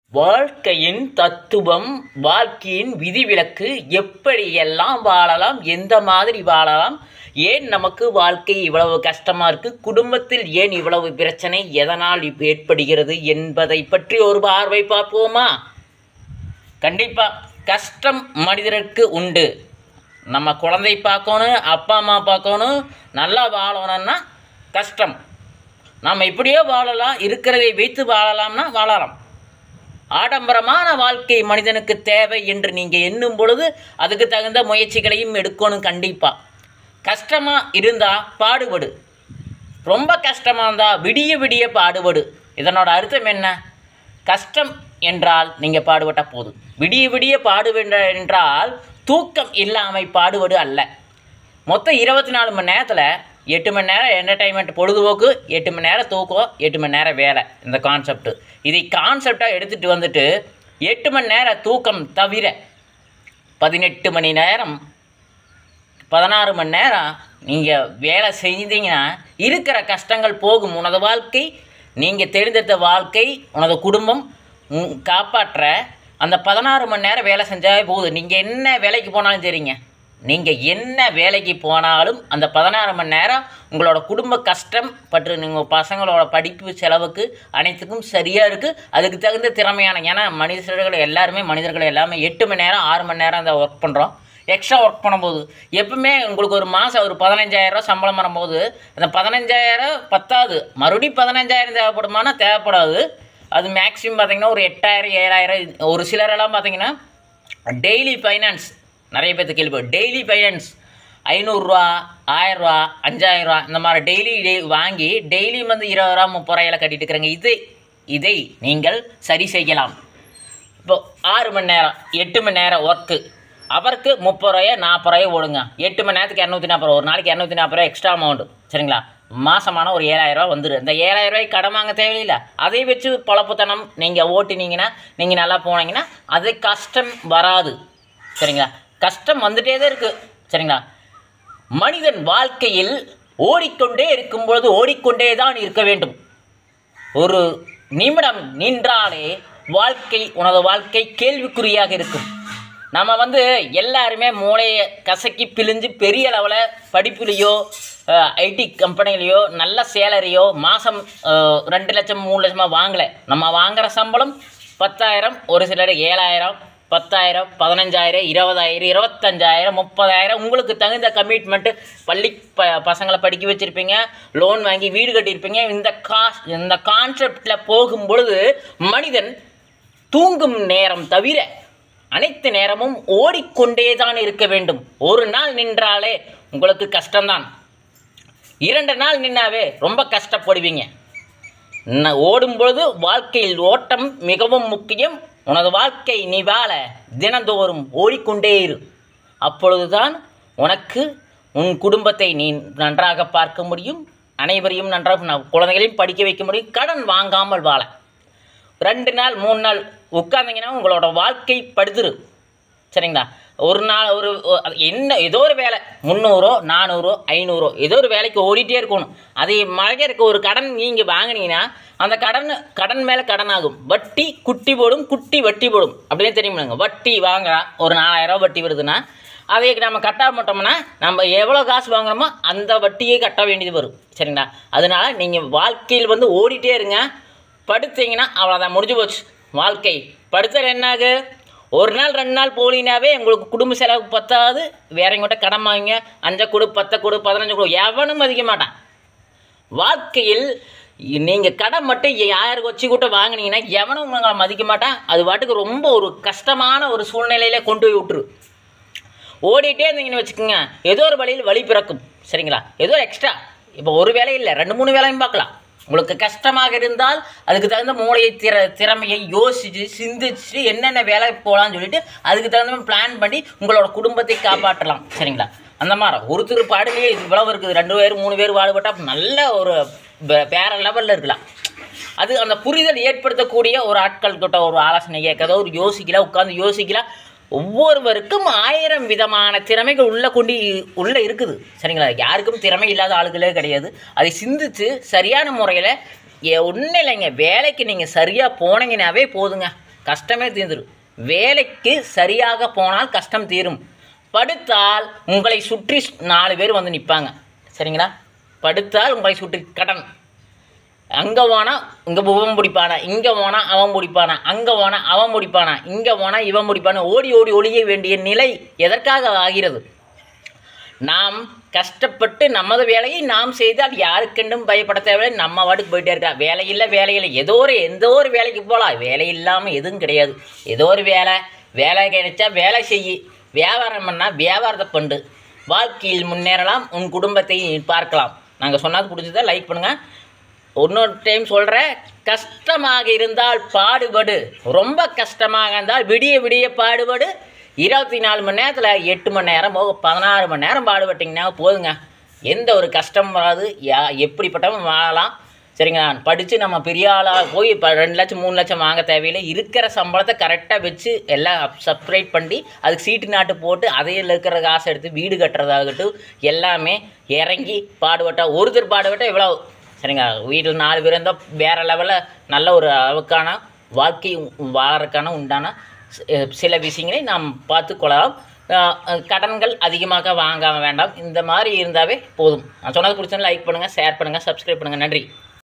வாழ்க்கையின் தத்துவம் வாழ்க்கையின் விதிவிலக்கு எப்படியெல்லாம் வாழலாம் எந்த மாதிரி வாழலாம் ஏன் நமக்கு வாழ்க்கை இவ்வளவு கஷ்டமாக இருக்குது குடும்பத்தில் ஏன் இவ்வளவு பிரச்சனை எதனால் இப்ப ஏற்படுகிறது என்பதை பற்றி ஒரு பார்வை பார்ப்போமா கண்டிப்பாக கஷ்டம் மனிதருக்கு உண்டு நம்ம குழந்தை பார்க்கணும் அப்பா அம்மா பார்க்கணும் நல்லா வாழணும்னா கஷ்டம் நாம் இப்படியோ வாழலாம் இருக்கிறதை வைத்து வாழலாம்னா வாழலாம் ஆடம்பரமான வாழ்க்கை மனிதனுக்கு தேவை என்று நீங்கள் எண்ணும் பொழுது அதுக்கு தகுந்த முயற்சிகளையும் எடுக்கணும் கண்டிப்பாக கஷ்டமாக இருந்தால் பாடுபடு ரொம்ப கஷ்டமாக இருந்தால் விடிய விடிய பாடுபடு இதனோட அர்த்தம் என்ன கஷ்டம் என்றால் நீங்கள் பாடுபட்ட போதும் விடிய விடிய பாடுபென்ற என்றால் தூக்கம் இல்லாமல் பாடுபடு அல்ல மொத்தம் இருபத்தி நாலு மணி நேரத்தில் எட்டு மணி நேரம் என்டர்டைன்மெண்ட் பொழுதுபோக்கு எட்டு மணி நேரம் தூக்கம் எட்டு மணி நேரம் வேலை இந்த கான்செப்ட் இதை கான்செப்டாக எடுத்துகிட்டு வந்துட்டு எட்டு மணி நேரம் தூக்கம் தவிர பதினெட்டு மணி நேரம் பதினாறு மணி நேரம் நீங்கள் வேலை செஞ்சீங்கன்னா இருக்கிற கஷ்டங்கள் போகும் உனது வாழ்க்கை நீங்கள் தேர்ந்தெடுத்த வாழ்க்கை உனது குடும்பம் உம், காப்பாற்ற அந்த பதினாறு மணி நேரம் வேலை செஞ்சாலே போதும் நீங்கள் என்ன வேலைக்கு போனாலும் சரிங்க நீங்கள் என்ன வேலைக்கு போனாலும் அந்த பதினாறு மணி நேரம் உங்களோட குடும்ப கஷ்டம் பற்று நீங்கள் பசங்களோட படிப்பு செலவுக்கு அனைத்துக்கும் சரியாக இருக்குது அதுக்கு தகுந்த திறமையான ஏன்னா மனிதர்கள் எல்லாருமே மனிதர்கள் எல்லாமே எட்டு மணி நேரம் ஆறு மணி நேரம் அந்த ஒர்க் பண்ணுறோம் எக்ஸ்ட்ரா ஒர்க் பண்ணும்போது எப்பவுமே உங்களுக்கு ஒரு மாதம் ஒரு பதினஞ்சாயிரரூவா சம்பளம் வரும்போது அந்த பதினஞ்சாயிரம் பத்தாது மறுபடியும் பதினஞ்சாயிரம் தேவைப்படுமானா தேவைப்படாது அது மேக்ஸிமம் பார்த்தீங்கன்னா ஒரு எட்டாயிரம் ஏழாயிரம் ஒரு சிலரெல்லாம் பார்த்தீங்கன்னா டெய்லி ஃபைனான்ஸ் நிறைய பேர்த்து கேள்வி டெய்லி ஃபைனான்ஸ் ஐநூறுரூவா ஆயிரரூவா அஞ்சாயிரரூவா இந்த மாதிரி டெய்லி டே வாங்கி டெய்லி வந்து இருபது ரூபா முப்பது ரூபாயில் கட்டிட்டு இருக்கிறாங்க இதை இதை நீங்கள் சரி செய்யலாம் இப்போ ஆறு மணி நேரம் எட்டு மணி நேரம் ஒர்க்கு அவருக்கு முப்பது ரூபாயோ நாற்பது ரூபாயோ ஓடுங்க எட்டு மணி நேரத்துக்கு இரநூத்தி நாற்பது ஒரு நாளைக்கு இரநூத்தி நாற்பது ரூபாய் எக்ஸ்ட்ரா அமௌண்ட் சரிங்களா மாசமான ஒரு ஏழாயிரம் ரூபாய் வந்துடும் இந்த ஏழாயிரம் ரூபாய்க்கு கடன் வாங்க தேவையில்லை அதை வச்சு பொழப்புத்தனம் நீங்கள் ஓட்டினீங்கன்னா நீங்கள் நல்லா போனீங்கன்னா அது கஷ்டம் வராது சரிங்களா கஷ்டம் வந்துட்டே தான் இருக்குது சரிங்களா மனிதன் வாழ்க்கையில் ஓடிக்கொண்டே இருக்கும் பொழுது ஓடிக்கொண்டே தான் இருக்க வேண்டும் ஒரு நிமிடம் நின்றாலே வாழ்க்கை உனது வாழ்க்கை கேள்விக்குறியாக இருக்கும் நம்ம வந்து எல்லாருமே மூளையை கசக்கி பிழிஞ்சு பெரிய லெவலில் படிப்புலேயோ ஐடி கம்பெனிலேயோ நல்ல சேலரியோ மாதம் ரெண்டு லட்சம் மூணு லட்சமாக வாங்கலை நம்ம வாங்குகிற சம்பளம் பத்தாயிரம் ஒரு சிலர் ஏழாயிரம் பத்தாயிரம் பதினஞ்சாயிரம் இருபதாயிரம் இருபத்தஞ்சாயிரம் முப்பதாயிரம் உங்களுக்கு தகுந்த கமிட்மெண்ட்டு பள்ளி ப பசங்களை படிக்க வச்சுருப்பீங்க லோன் வாங்கி வீடு கட்டியிருப்பீங்க இந்த காஸ் இந்த கான்செப்டில் போகும் பொழுது மனிதன் தூங்கும் நேரம் தவிர அனைத்து நேரமும் ஓடிக்கொண்டே தான் இருக்க வேண்டும் ஒரு நாள் நின்றாலே உங்களுக்கு கஷ்டம்தான் இரண்டு நாள் நின்னாவே ரொம்ப கஷ்டப்படுவீங்க ந- ஓடும் பொழுது வாழ்க்கையில் ஓட்டம் மிகவும் முக்கியம் உனது வாழ்க்கை நீ வாழ தினந்தோறும் ஓடிக்கொண்டே இரு அப்பொழுதுதான் உனக்கு உன் குடும்பத்தை நீ நன்றாக பார்க்க முடியும் அனைவரையும் நன்றாக ந- குழந்தைகளையும் படிக்க வைக்க முடியும் கடன் வாங்காமல் வாழ ரெண்டு நாள் மூணு நாள் உட்கார்ந்தீங்கன்னா உங்களோட வாழ்க்கை படுத்துரு சரிங்களா ஒரு நாள் ஒரு ஒ- அது என்ன ஏதோ ஒரு வேலை முந்நூறோ நானூறோ ஐநூறோ ஏதோ ஒரு வேலைக்கு ஓடிட்டே இருக்கணும் அதை மழைக்கு ஒரு கடன் நீங்கள் வாங்குனீங்கன்னா அந்த கடன் கடன் மேலே கடன் ஆகும் வட்டி குட்டி போடும் குட்டி வட்டி போடும் அப்படின்னு தெரியுமாங்க வட்டி வாங்குறா ஒரு நாலாயிரம் வட்டி வருதுன்னா அதை நம்ம கட்ட மாட்டோம்னா நம்ம எவ்வளோ காசு வாங்குறோமோ அந்த வட்டியே கட்ட வேண்டியது வரும் சரிங்களா அதனால நீங்கள் வாழ்க்கையில் வந்து ஓடிட்டே இருங்க படுத்தீங்கன்னா அவ்வளோதான் முடிஞ்சு போச்சு வாழ்க்கை படுத்தல் என்னாகு ஒரு நாள் ரெண்டு நாள் போலினாவே உங்களுக்கு குடும்ப செலவுக்கு பத்தாது வேறங்கிட்ட கடன் வாங்க அஞ்சை கொடு பத்தை கொடு பதினஞ்சு கொடு எவனும் மதிக்க மாட்டான் வாழ்க்கையில் நீங்கள் கடன் மட்டும் யாருக்கு வச்சு கூட வாங்குனீங்கன்னா எவனும் உங்களை மதிக்க மாட்டான் அது பாட்டுக்கு ரொம்ப ஒரு கஷ்டமான ஒரு சூழ்நிலையில கொண்டு போய் விட்டுரு ஓடிட்டே இருந்தீங்கன்னு வச்சுக்கோங்க ஏதோ ஒரு வழியில் வழி பிறக்கும் சரிங்களா ஏதோ எக்ஸ்ட்ரா இப்போ ஒரு வேலை இல்லை ரெண்டு மூணு வேலையும் பார்க்கலாம் உங்களுக்கு கஷ்டமாக இருந்தால் அதுக்கு தகுந்த மூளையை திற திறமையை யோசிச்சு சிந்திச்சு என்னென்ன வேலை போகலான்னு சொல்லிட்டு அதுக்கு தகுந்த மாதிரி பிளான் பண்ணி உங்களோட குடும்பத்தை காப்பாற்றலாம் சரிங்களா அந்த மாதிரி ஒருத்தர் பாடுலேயே இவ்வளவு இருக்குது ரெண்டு பேர் மூணு பேர் பாடுபட்டால் நல்ல ஒரு வே- வேற லெவலில் இருக்கலாம் அது அந்த புரிதல் ஏற்படுத்தக்கூடிய ஒரு ஆட்கள் கிட்ட ஒரு ஆலோசனை கேட்கறதோ ஒரு யோசிக்கலாம் உட்காந்து யோசிக்கலாம் ஒவ்வொருவருக்கும் ஆயிரம் விதமான திறமைகள் உள்ள கொண்டு உள்ளே இருக்குது சரிங்களா யாருக்கும் திறமை இல்லாத ஆளுகளே கிடையாது அதை சிந்திச்சு சரியான முறையில் ஒன்றும் இல்லைங்க வேலைக்கு நீங்கள் சரியாக போனீங்கன்னாவே போதுங்க கஷ்டமே தீர்ந்துடும் வேலைக்கு சரியாக போனால் கஷ்டம் தீரும் படுத்தால் உங்களை சுற்றி நாலு பேர் வந்து நிற்பாங்க சரிங்களா படுத்தால் உங்களை சுற்றி கடன் அங்கே போனால் இங்கே இவன் பிடிப்பானா இங்கே போனால் அவன் பிடிப்பானா அங்கே போனால் அவன் பிடிப்பானா இங்கே போனால் இவன் பிடிப்பானா ஓடி ஓடி ஒழிய வேண்டிய நிலை எதற்காக ஆகிறது நாம் கஷ்டப்பட்டு நமது வேலையை நாம் செய்தால் யாருக்கெண்டும் பயப்பட தேவையில்லை நம்ம வாட்டுக்கு போயிட்டே இருக்கா வேலை இல்லை வேலை இல்லை ஏதோ ஒரு எந்த ஒரு வேலைக்கு போகலாம் வேலை இல்லாமல் எதுவும் கிடையாது ஏதோ ஒரு வேலை வேலை கிடைச்சா வேலை செய்யி வியாபாரம் பண்ணால் வியாபாரத்தை பண்ணு வாழ்க்கையில் முன்னேறலாம் உன் குடும்பத்தை நீ பார்க்கலாம் நாங்கள் சொன்னது பிடிச்சதா லைக் பண்ணுங்கள் இன்னொரு டைம் சொல்கிறேன் கஷ்டமாக இருந்தால் பாடுபடு ரொம்ப கஷ்டமாக இருந்தால் விடிய விடிய பாடுபடு இருபத்தி நாலு மணி நேரத்தில் எட்டு மணி நேரம் போக பதினாறு மணி நேரம் பாடுபட்டிங்கன்னா போதுங்க எந்த ஒரு கஷ்டம் வராது யா எப்படிப்பட்டவன் வாழலாம் சரிங்க படித்து நம்ம பெரிய ஆளாக போய் இப்போ ரெண்டு லட்சம் மூணு லட்சம் வாங்க தேவையில்லை இருக்கிற சம்பளத்தை கரெக்டாக வச்சு எல்லாம் சப்ஸ்கிரைப் பண்ணி அதுக்கு சீட்டு நாட்டு போட்டு அதையில் இருக்கிற காசை எடுத்து வீடு கட்டுறதாகட்டும் எல்லாமே இறங்கி பாடுபட்டா ஒருத்தர் பாடுபட்டால் எவ்வளோ சரிங்க வீட்டில் நாலு பேர் இருந்தால் வேறு லெவலில் நல்ல ஒரு அளவுக்கான வாழ்க்கை வாழறதுக்கான உண்டான சி- சில விஷயங்களை நாம் பார்த்து கொள்ளலாம் அஹ் அஹ் கடன்கள் அதிகமாக வாங்க வேண்டாம் இந்த மாதிரி இருந்தாவே போதும் நான் சொன்னது பிடிச்சா லைக் பண்ணுங்கள் ஷேர் பண்ணுங்கள் சப்ஸ்கிரைப் பண்ணுங்கள் நன்றி